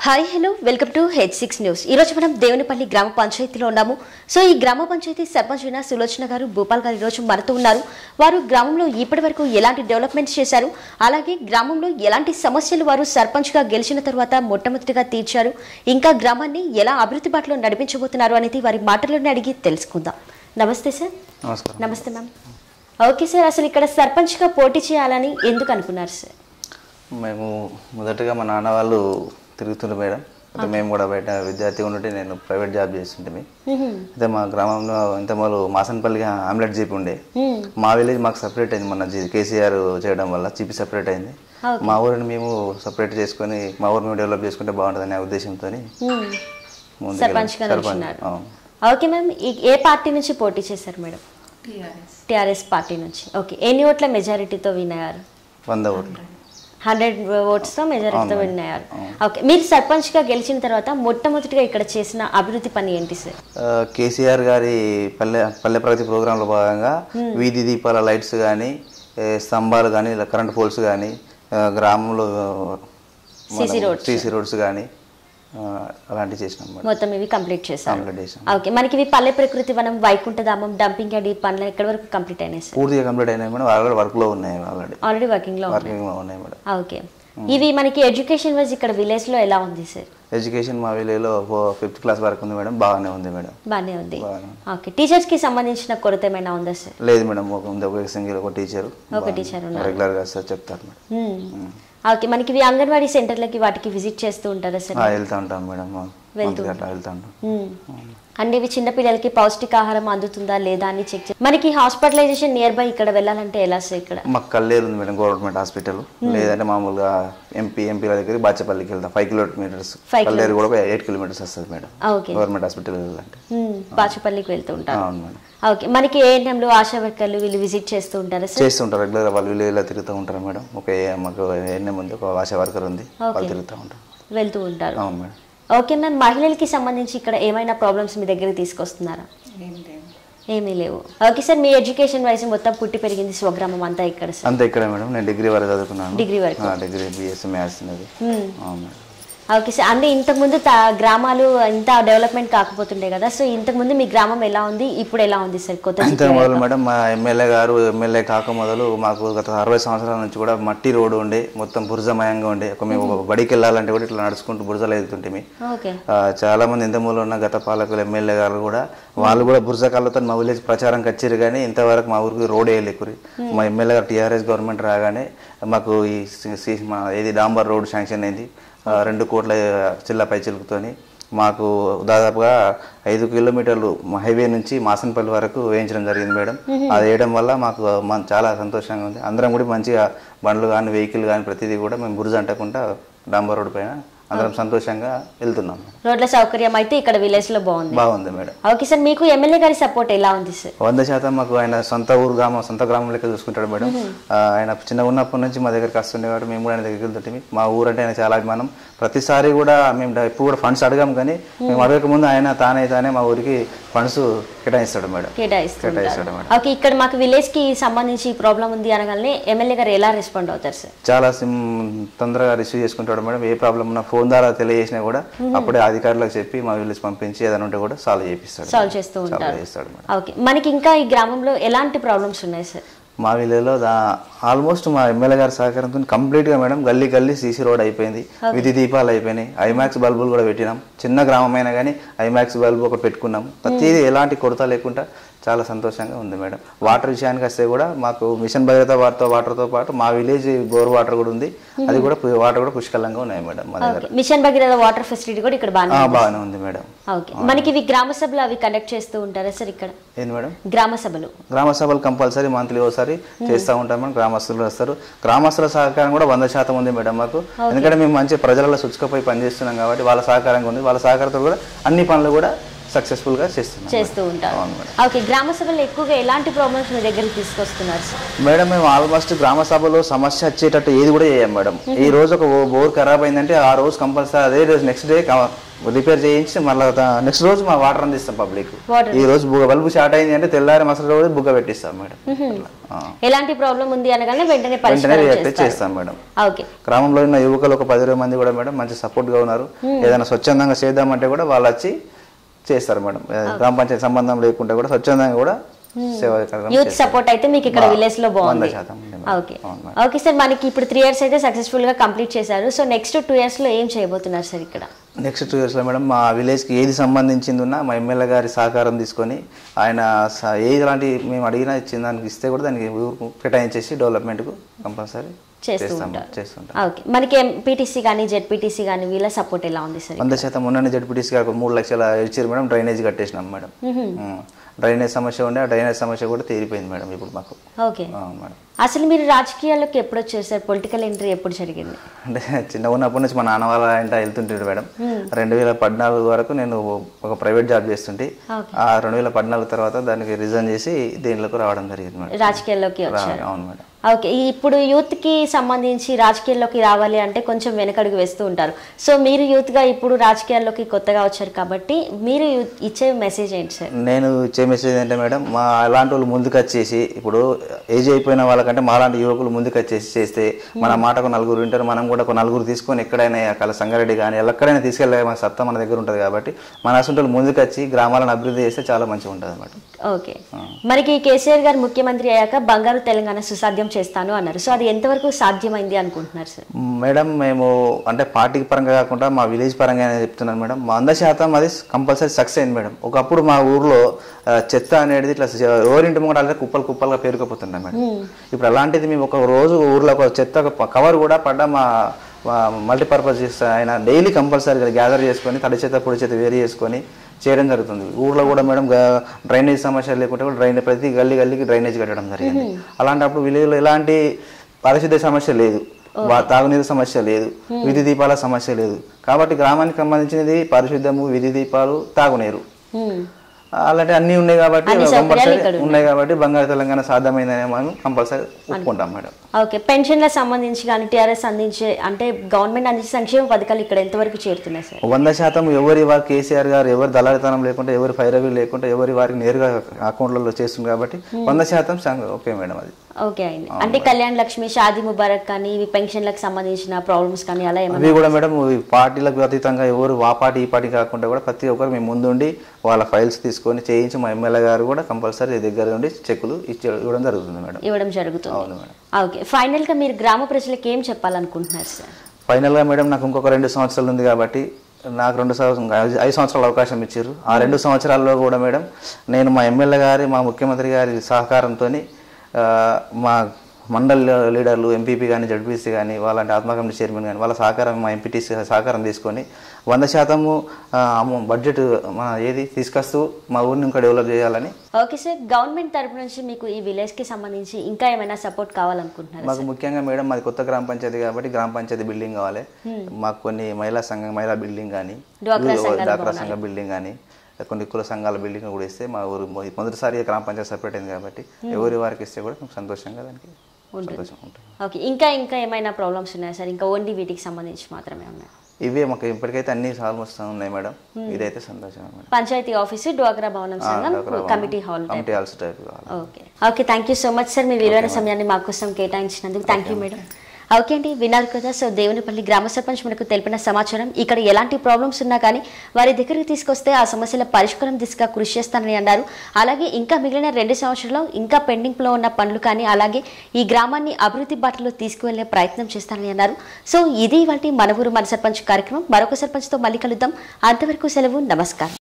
Hi hello welcome to H six news ఈ రోజు మనం దేవునిపల్లి గ్రామ పంచాయతీలో ఉన్నాము సో ఈ గ్రామ పంచాయతీ సర్పంచ్ అయిన సులోచన గారు భూపాల్ గారు ఈ రోజు మనతో ఉన్నారు వారు గ్రామంలో ఇప్పటి వరకు ఎలాంటి డెవలప్మెంట్స్ చేశారు అలాగే గ్రామంలో ఎలాంటి సమస్యలు వారు సర్పంచ్గా గెలిచిన తర్వాత మొట్టమొదటిగా తీర్చారు ఇంకా గ్రామాన్ని ఎలా అభివృద్ధి బాటలో నడిపించబోతున్నారు అనేది వారి మాటల్లోనే అడిగి తెలుసుకుందాం నమస్తే సార్ నమస్కారం నమస్తే మ్యామ్ ఓకే సార్ అసలు ఇక్కడ సర్పంచ్గా పోటీ చేయాలని ఎందుకు అనుకున్నారు సార్ మేము మొదటగా మా నాన్న వాళ్ళు తిరుగుతుండే మేడం అయితే మేము కూడా బయట విద్యార్థి ఉంటే నేను ప్రైవేట్ జాబ్ చేస్తుంటే అయితే మా గ్రామంలో ఇంత మొదలు మాసనపల్లి ఆమ్లెట్ జీప్ ఉండే మా విలేజ్ మాకు సపరేట్ అయింది మన జీ- కేసీఆర్ చేయడం వల్ల జీపీ సపరేట్ అయింది Okay. మా ఊరిని మేము సపరేట్ చేసుకొని మా ఊరిని మేము డెవలప్ చేసుకుంటే బాగుంటుందనే ఉద్దేశంతో సర్పంచ్గా నిల్చున్నారు ఓకే మ్యామ్ ఈ- ఏ పార్టీ నుంచి పోటీ చేశారు మేడం టిఆర్ఎస్ పార్టీ నుంచి ఓకే ఎన్ని ఓట్ల మెజారిటీతో విన్ అయ్యారు వంద ఓట్లు హండ్రెడ్ ఓట్స్తో మెజారిటీతో అవును. విన్ అయ్యారు ఓకే మీరు సర్పంచ్గా గెలిచిన తర్వాత మొట్టమొదటిగా ఇక్కడ చేసిన అభివృద్ధి పని ఏంటి సార్ ఆ, కేసీఆర్ గారి పల్లె పల్లె ప్రగతి ప్రోగ్రాంలో భాగంగా వీధి దీపాల లైట్స్ కానీ స్తంభాలు కానీ ఇలా కరెంట్ పోల్స్ కానీ గ్రామంలో CC roads. సీసీ రోడ్స్ కానీ అలాంటివి చేసినాం మేడం మొత్తం ఇవి కంప్లీట్ చేశారు కంప్లీట్ చేసాం ఓకే మనకి ఇవి పల్లె ప్రకృతి వనం వైకుంఠధామం డంపింగ్ యార్డ్ ఈ పనులు ఎక్కడి వరకు కంప్లీట్ అయినాయి సార్ పూర్తిగా కంప్లీట్ అయినాయి మేడం ఆల్రెడీ వర్క్లో ఉన్నాయి ఆల్రెడీ ఆల్రెడీ వర్కింగ్లో ఉన్నాయి వర్కింగ్లో ఉన్నాయి మేడం ఓకే ఇవి మనకి ఎడ్యుకేషన్ వైజ్ ఇక్కడ విలేజ్లో ఎలా ఉంది సార్ ఎడ్యుకేషన్ మా విలేజ్లో ఫిఫ్త్ క్లాస్ వరకు ఉంది మేడం బాగానే ఉంది మేడం బాగానే ఉంది బాగానే ఓకే టీచర్స్కి సంబంధించిన కొరత ఏమైనా ఉందా సార్ లేదు మేడం ఒక ఉంది ఒక సింగిల్ ఒక టీచర్ ఒక teacher ఉన్నారు. రెగ్యులర్గా సార్ చెప్తారు మేడం మ్మ్. ఓకే మనకి ఇవి అంగన్వాడీ సెంటర్లకి వాటికి విజిట్ చేస్తూ ఉంటారా సార్ ఆ, వెళ్తా ఉంటాం మేడం వెళ్తూ అట్లా వెళ్తా ఉంటాం మ్మ్. అంటే ఇవి చిన్నపిల్లలకి పౌష్టికాహారం అందుతుందా లేదా అని చెక్ చే మనకి హాస్పిటలైజేషన్ నియర్ బై ఇక్కడ వెళ్ళాలంటే ఎలా సార్ ఇక్కడ మాకు కల్లేరు ఉంది మేడం గవర్నమెంట్ హాస్పిటల్ లేదంటే మామూలుగా ఎంపీ ఎంపీల దగ్గరికి బాచపల్లికి వెళ్తాం ఫైవ్ కిలోమీటర్స్ Five కల్లేరు కూడా ఎయిట్ కిలోమీటర్స్ వస్తుంది మేడం ఓకే గవర్నమెంట్ హాస్పిటల్ వెళ్ళాలంటే మ్మ్. బాచుపల్లికి వెళ్తూ ఉంటారు అవును మేడం ఓకే మనకి ఏఎన్ఎంలో ఆశా వర్కర్లు వీళ్ళు విజిట్ చేస్తూ ఉంటారా సార్ చేస్తుంటారు రెగ్యులర్ వాళ్ళు విలేజ్లో తిరుగుతూ ఉంటారు మేడం ఒక ఏ- మాకు ఎన్ఎం ఉంది ఒక ఆశా వర్కర్ ఉంది వాళ్ళు తిరుగుతూ ఉంటారు వెళ్తూ ఉంటారు అవును మేడం ఓకే మ్యామ్ మహిళలకి సంబంధించి ఇక్కడ ఏమైనా ప్రాబ్లమ్స్ మీ దగ్గరికి తీసుకొస్తున్నారా ఏమీ లేవు ఓకే సార్ మీ ఎడ్యుకేషన్ వైజ్ మొత్తం పుట్టి పెరిగింది స్వగ్రామం అంతా ఇక్కడ సార్ అంతే ఇక్కడ మేడం నేను డిగ్రీ వరకు చదువుకున్నాను డిగ్రీ వరకు ఆ, డిగ్రీ బిఎస్సీ మ్యాథ్స్ అనేది మ్మ్. అవును మేడం ఓకే సార్ అంటే ఇంతకుముందు తా- గ్రామాలు ఇంత డెవలప్మెంట్ కాకపోతుండే కదా సో ఇంతకుముందు మీ గ్రామం ఎలా ఉంది ఇప్పుడు ఎలా ఉంది సార్ కొత్త ఇంత మొదలు మేడం మా ఎమ్మెల్యే గారు ఎమ్మెల్యే కాక మొదలు మాకు గత అరవై సంవత్సరాల నుంచి కూడా మట్టి రోడ్డు ఉండే మొత్తం బురజమయంగా ఉండే ఒక మేము ఒక బడికి వెళ్ళాలంటే కూడా ఇట్లా నడుచుకుంటూ బురజలు వెళ్తుంటే ఓకే చాలా మంది ఇంతమూలు ఉన్న గత పాలకులు ఎమ్మెల్యే గారు కూడా వాళ్ళు కూడా బురజ కళ్ళతో మా విలేజ్ ప్రచారం వచ్చారు కానీ ఇంతవరకు మా ఊరికి రోడ్ వేయలేకురి మా ఎమ్మెల్యే గారు టీఆర్ఎస్ గవర్నమెంట్ రాగానే మాకు ఈ సి- సి- మా ఏది డాంబర్ రోడ్ శాంక్షన్ అయింది ఆ, రెండు కోట్ల చిల్ల పై చిలుకుతోని మాకు దాదాపుగా ఐదు కిలోమీటర్లు మా హైవే నుంచి మాసనపల్లి వరకు వేయించడం జరిగింది మేడం అది వేయడం వల్ల మాకు మన చాలా సంతోషంగా ఉంది అందరం కూడా మంచిగా బండ్లు కానీ వెహికల్ కానీ ప్రతిదీ కూడా మేము బురజ అంటకుండా డాంబర్ రోడ్ పైన అందరం సంతోషంగా వెళ్తున్నాం రోడ్ల సౌకర్యం అయితే ఇక్కడ విలేజ్ లో బాగుంది బాగుంది మేడం ఓకే సార్ మీకు ఎమ్మెల్యే గారి సపోర్ట్ ఎలా ఉంది సార్ వంద శాతం మాకు ఆయన సొంత ఊరు గ్రామం సొంత గ్రామం లెక్క చూసుకుంటాడు మేడం ఆ, ఆయన చిన్న ఉన్నప్పటి నుంచి మా దగ్గరికి వస్తుండేవాడు మేము కూడా ఆయన దగ్గరికి వెళ్తుంటే మా ఊరు అంటే ఆయన చాలా అభిమానం ప్రతిసారి కూడా మేము డ- ఎప్పుడు కూడా ఫండ్స్ అడగాం కానీ మేము అడగక ముందు ఆయన తానే తానే మా ఊరికి ఫండ్స్ కేటాయిస్తాడు మేడం కేటాయిస్తుంటారు కేటాయిస్తాడు మేడం ఓకే ఇక్కడ మాకు విలేజ్ కి సంబంధించి ప్రాబ్లం ఉంది అనగానే ఎమ్మెల్యే గారు ఎలా రెస్పాండ్ అవుతారు సార్ చాలా సిమ్ తొందరగా రిసీవ్ చేసుకుంటాడు మేడం ఏ ప్రాబ్లం ఉన్నా ఫోన్ ద్వారా తెలియజేసినా కూడా అప్పుడే అధికారులకు చెప్పి మా విలేజ్ పంపించి ఏదైనా ఉంటే కూడా సాల్వ్ చేపిస్తాడు సాల్వ్ చేస్తూ సాల్వ్ ఉంటారు చేస్తాడు మేడం ఓకే మనకి ఇంకా ఈ గ్రామంలో ఎలాంటి ప్రాబ్లమ్స్ ఉన్నాయి సార్ మా విలేజ్లో దా ఆల్మోస్ట్ మా ఎమ్మెల్యే గారి సహకారంతో కంప్లీట్గా మేడం గల్లీ గల్లీ సీసీ రోడ్ అయిపోయింది విధి దీపాలు అయిపోయినాయి ఐమాక్స్ బల్బులు కూడా పెట్టినాం చిన్న గ్రామం అయినా కానీ ఐమాక్స్ బల్బు ఒకటి పెట్టుకున్నాం ప్రతిదీ ఎలాంటి కొరత లేకుండా చాలా సంతోషంగా ఉంది మేడం వాటర్ విషయానికి వస్తే కూడా మాకు మిషన్ భద్రత వారితో వాటర్తో పాటు మా విలేజ్ బోర్ వాటర్ కూడా ఉంది అది కూడా పు- వాటర్ కూడా పుష్కలంగా ఉన్నాయి మేడం మా దగ్గర okay mission Bhagiratha water facility కూడా ఇక్కడ బాగానే ఆ, ఉంది. బాగానే ఉంది మేడం ఓకే మనకి ఇవి గ్రామ సభలు అవి కండక్ట్ చేస్తూ ఉంటారా సార్ ఇక్కడ ఏంది మేడం గ్రామ సభలు గ్రామ సభలు కంపల్సరీ మంత్లీ ఒకసారి చేస్తూ ఉంటాం మేడం గ్రామస్తులు వస్తారు గ్రామస్తుల సహకారం కూడా వంద శాతం ఉంది మేడం మాకు ఎందుకంటే మేము మంచి ప్రజలలో సుచ్చుకపోయి పనిచేస్తున్నాం కాబట్టి వాళ్ళ సహకారంగా ఉంది వాళ్ళ సహకారంతో కూడా అన్ని పనులు కూడా సక్సెస్ఫుల్ గా చేస్తున్నాం చేస్తూ ఉంటారు అవును మేడం. ఓకే గ్రామ సభలో ఎక్కువగా ఎలాంటి ప్రాబ్లమ్స్ మీ దగ్గరికి తీసుకొస్తున్నారు సార్ మేడం మేము ఆల్మోస్ట్ గ్రామ సభలో సమస్య వచ్చేటట్టు ఏది కూడా చేయం మేడం ఈ రోజు ఒక బో- బోర్ ఖరాబ్ అయిందంటే ఆ రోజు కంపల్సరీ అదే రోజు నెక్స్ట్ డే రిపేర్ చేయించి మళ్ళీ నెక్స్ట్ రోజు మా వాటర్ అందిస్తాం పబ్లిక్ Water. ఈ రోజు బుగ్గ బల్బు స్టార్ట్ అయింది అంటే తెల్లారి మసలు రోజు బుగ్గ పెట్టిస్తాం మేడం ఆ. ఎలాంటి ప్రాబ్లం ఉంది అనగానే వెంటనే వెంటనే పరిష్కారం రియాక్ట్ చేస్తారు చేస్తాం మేడం ఓకే గ్రామంలో ఉన్న యువకులు ఒక పది ఇరవై మంది కూడా మేడం మంచి సపోర్ట్ గా ఉన్నారు ఏదైనా స్వచ్ఛందంగా చేద్దామంటే కూడా వాళ్ళు వచ్చి చేస్తారు మేడం గ్రామ పంచాయతీ సంబంధం లేకుండా కూడా స్వచ్ఛందంగా కూడా సేవ కార్యక్రమం యూత్ చేస్తారు. సపోర్ట్ అయితే మీకు ఇక్కడ బా- విలేజ్ లో వంద బాగుంది శాతం ఉంది మేడం. ఓకే అవును మేడం. ఓకే సార్ మనకి ఇప్పుడు త్రీ ఇయర్స్ అయితే సక్సెస్ఫుల్ గా కంప్లీట్ చేశారు సో నెక్స్ట్ టూ ఇయర్స్ లో ఏం చేయబోతున్నారు సార్ ఇక్కడ నెక్స్ట్ టూ ఇయర్స్లో మేడం మా విలేజ్కి ఏది సంబంధించింది ఉన్నా మా ఎమ్మెల్యే గారి సహకారం తీసుకొని ఆయన స- ఏది లాంటి మేము అడిగినా ఇచ్చిన దానికి ఇస్తే కూడా దానికి ఊరుకు కేటాయించేసి డెవలప్మెంట్కు కంపల్సరీ చేస్తూ చేస్తాం ఉంటారు చేస్తుంటాం ఓకే మనకి ఎంపీటీసీ కానీ జెడ్పీటీసీ కానీ వీళ్ళ సపోర్ట్ ఎలా ఉంది సార్ వంద శాతం మొన్న జడ్పీటీసీ గారు మూడు లక్షల ఇచ్చారు మేడం డ్రైనేజ్ కట్టేసినాం మేడం ఉం. డ్రైనేజ్ సమస్య ఉండే ఆ డ్రైనేజ్ సమస్య కూడా తీరిపోయింది మేడం ఇప్పుడు మాకు ఓకే అవును మేడం అసలు మీరు రాజకీయాల్లోకి ఎప్పుడు వచ్చారు సార్ పొలిటికల్ ఎంట్రీ ఎప్పుడు జరిగింది అంటే చిన్నగా ఉన్నప్పటి నుంచి మా నాన్న వాళ్ళ ఇంట వెళ్తుంటాడు మేడం రెండు వేల పద్నాలుగు వరకు నేను ఒక ప్రైవేట్ జాబ్ చేస్తుంటే ఓకే. ఆ రెండు వేల పద్నాలుగు తర్వాత దానికి రిజైన్ చేసి దీనిలోకి రావడం జరిగింది మేడం రాజకీయాల్లోకి రా- వచ్చారు అవును మేడం ఓకే ఇప్పుడు యూత్ కి సంబంధించి రాజకీయాల్లోకి రావాలి అంటే కొంచెం వెనకడుగు వేస్తూ ఉంటారు సో మీరు యూత్ గా ఇప్పుడు రాజకీయాల్లోకి కొత్తగా వచ్చారు కాబట్టి మీరు youth ఇచ్చే మెసేజ్ ఏంటి సార్ నేను ఇచ్చే మెసేజ్ ఏంటంటే మేడం మా అలాంటి వాళ్ళు ముందుకు వచ్చేసి ఇప్పుడు ఏజ్ అయిపోయిన వాళ్ళకంటే మాలాంటి యువకులు ముందుకు వచ్చేసి చేస్తే మన మాటకు నలుగురు వింటారు మనం కూడా ఒక నలుగురు తీసుకొని ఎక్కడైనా అక్కడ సంగారెడ్డి కానీ ఎక్కడైనా తీసుకెళ్ళే మన సత్తా మన దగ్గర ఉంటుంది కాబట్టి మన అసలు ముందుకు వచ్చి గ్రామాలను అభివృద్ధి చేస్తే చాలా మంచిగా ఉంటుంది మేడం ఓకే మనకి కేసీఆర్ గారు ముఖ్యమంత్రి అయ్యాక బంగారు తెలంగాణ సుసాధ్యం చేస్తాను అన్నారు సో అది ఎంతవరకు సాధ్యమైంది అనుకుంటున్నారు సార్ మేడం మేము అంటే పార్టీ పరంగా కాకుండా మా విలేజ్ పరంగా చెప్తున్నాను మేడం మా వంద శాతం అది కంపల్సరీ సక్సెస్ అయింది మేడం ఒకప్పుడు మా ఊర్లో ఆ, చెత్త అనేది ఇట్లా ఎవరింటి ముంగట అలాగే కుప్పలు కుప్పలుగా పేరుకుపోతున్నాయి మేడం ఇప్పుడు అలాంటిది మేము ఒక రోజు ఊర్లో ఒక చెత్త కవర్ కూడా పడ్డ మా మల్టీపర్పస్ ఆయన డైలీ కంపల్సరీగా గ్యాదర్ చేసుకొని తడి చెత్త పొడి చెత్త వేరు చేసుకొని చేయడం జరుగుతుంది ఊర్లో కూడా మేడం గా- డ్రైనేజ్ సమస్య లేకుంటే కూడా డ్రైనేజ్ ప్రతి గల్లీ గల్లీకి డ్రైనేజ్ కట్టడం జరిగింది అలాంటప్పుడు విలేజ్లో ఎలాంటి పారిశుద్ధ్య సమస్య లేదు వా- తాగునీరు సమస్య లేదు విధి దీపాల సమస్య లేదు కాబట్టి గ్రామానికి సంబంధించినది పారిశుద్ధ్యము విధి దీపాలు తాగునీరు హ్మ్. అలాంటి అన్ని ఉన్నాయి కాబట్టి అన్ని సౌకర్యాలు కంపల్సరీ ఇక్కడ ఉన్నాయి కాబట్టి బంగారు తెలంగాణ సాధ్యమైందని మనం కంపల్సరీ ఒప్పుకుంటాం మేడం ఓకే పెన్షన్లకు సంబంధించి కానీ టీఆర్ఎస్ అందించే అంటే గవర్నమెంట్ అందించే సంక్షేమ పథకాలు ఇక్కడ ఎంతవరకు చేరుతున్నాయి సార్ వంద శాతం ఎవరి వారు కేసీఆర్ గారు ఎవరి దళారితనం లేకుండా ఎవరి ఫైరవీ లేకుండా ఎవరి వారికి నేరుగా అకౌంట్లలో చేస్తుంది కాబట్టి వంద శాతం సంగ- ఓకే మేడం అది ఓకే అయింది అంటే కళ్యాణ్ లక్ష్మి షాదీ ముబారక్ కానీ ఇవి పెన్షన్లకు సంబంధించిన ప్రాబ్లమ్స్ కానీ అలా ఏమైనా అవి కూడా మేడం ఈ పార్టీలకు అతీతంగా ఎవరు ఆ పార్టీ ఈ పార్టీ కాకుండా కూడా ప్రతి ఒక్కరు మేము ముందుండి వాళ్ళ ఫైల్స్ తీసుకొని చేయించి మా ఎమ్మెల్యే గారు కూడా కంపల్సరీ దగ్గర ఉండి చెక్కులు ఇచ్చి ఇవ్వడం జరుగుతుంది మేడం ఇవ్వడం జరుగుతుంది అవును మేడం ఓకే ఫైనల్ గా మీరు గ్రామ ప్రజలకు ఏం చెప్పాలనుకుంటున్నారు సార్ ఫైనల్గా మేడం నాకు ఇంకొక రెండు సంవత్సరాలు ఉంది కాబట్టి నాకు రెండు సంవత్సరం ఐదు సంవత్సరాల అవకాశం ఇచ్చారు ఆ రెండు సంవత్సరాల్లో కూడా మేడం నేను మా ఎమ్మెల్యే గారి మా ముఖ్యమంత్రి గారి సహకారంతో మా మండల్ లీడర్లు ఎంపీపీ కానీ జడ్పీసీ కానీ వాళ్ళంటే ఆత్మ కమిటీ చైర్మన్ కానీ వాళ్ళ సహకారం మా ఎంపీటీసీ సహకారం తీసుకొని వంద శాతము ఆ, అమౌ- బడ్జెట్ మన ఏది తీసుకొస్తూ మా ఊరిని ఇంకా డెవలప్ చేయాలని ఓకే సార్ గవర్నమెంట్ తరపు నుంచి మీకు ఈ విలేజ్ కి సంబంధించి ఇంకా ఏమైనా సపోర్ట్ కావాలనుకుంటున్నారా మాకు ముఖ్యంగా మేడం మాది కొత్త గ్రామ పంచాయతీ కాబట్టి గ్రామ పంచాయతీ బిల్డింగ్ కావాలి మాకు కొన్ని మహిళా సంఘం మహిళా బిల్డింగ్ కానీ డ్వాక్రా సంఘాల డాక్రా సంఘ బిల్డింగ్ కానీ కొన్ని కుల సంఘాల బిల్డింగ్ కూడా ఇస్తే మా ఊరు మొ- మొదటిసారి గ్రామ పంచాయతీ సపరేట్ అయింది కాబట్టి ఎవరి వారికి ఇస్తే కూడా మేము సంతోషంగా దానికి సంతోషం ఉంటుంది ఓకే ఇంకా ఇంకా ఏమైనా ప్రాబ్లమ్స్ ఉన్నాయా సార్ ఇంకా ఓన్లీ వీటికి సంబంధించి మాత్రమే ఉన్నాయి ఇవే మాకు ఇప్పటికైతే అన్ని ఆల్మోస్ట్ ఉన్నాయి మేడం ఇదైతే సంతోషం మేడం పంచాయతీ ఆఫీసు డ్వాక్రా భవనం సంఘం committee hall committee halls type కావాలి okay okay thank you so much sir మీ విలువైన సమయాన్ని మా కోసం కేటాయించినందుకు థ్యాంక్ యూ మేడం ఓకే అండి విన్నారు కదా సో దేవునిపల్లి గ్రామ సర్పంచ్ మనకు తెలిపిన సమాచారం ఇక్కడ ఎలాంటి ప్రాబ్లమ్స్ ఉన్నా కానీ వారి దగ్గరికి తీసుకొస్తే ఆ సమస్యల పరిష్కారం దిశగా కృషి చేస్తానని అన్నారు అలాగే ఇంకా మిగిలిన రెండు సంవత్సరాల్లో ఇంకా పెండింగ్లో ఉన్న పనులు కానీ అలాగే ఈ గ్రామాన్ని అభివృద్ధి బాటలో తీసుకువెళ్లే ప్రయత్నం చేస్తానని అన్నారు సో ఇది వాటి మన ఊరు మన సర్పంచ్ కార్యక్రమం మరొక సర్పంచ్తో మళ్ళీ కలుద్దాం అంతవరకు సెలవు నమస్కారం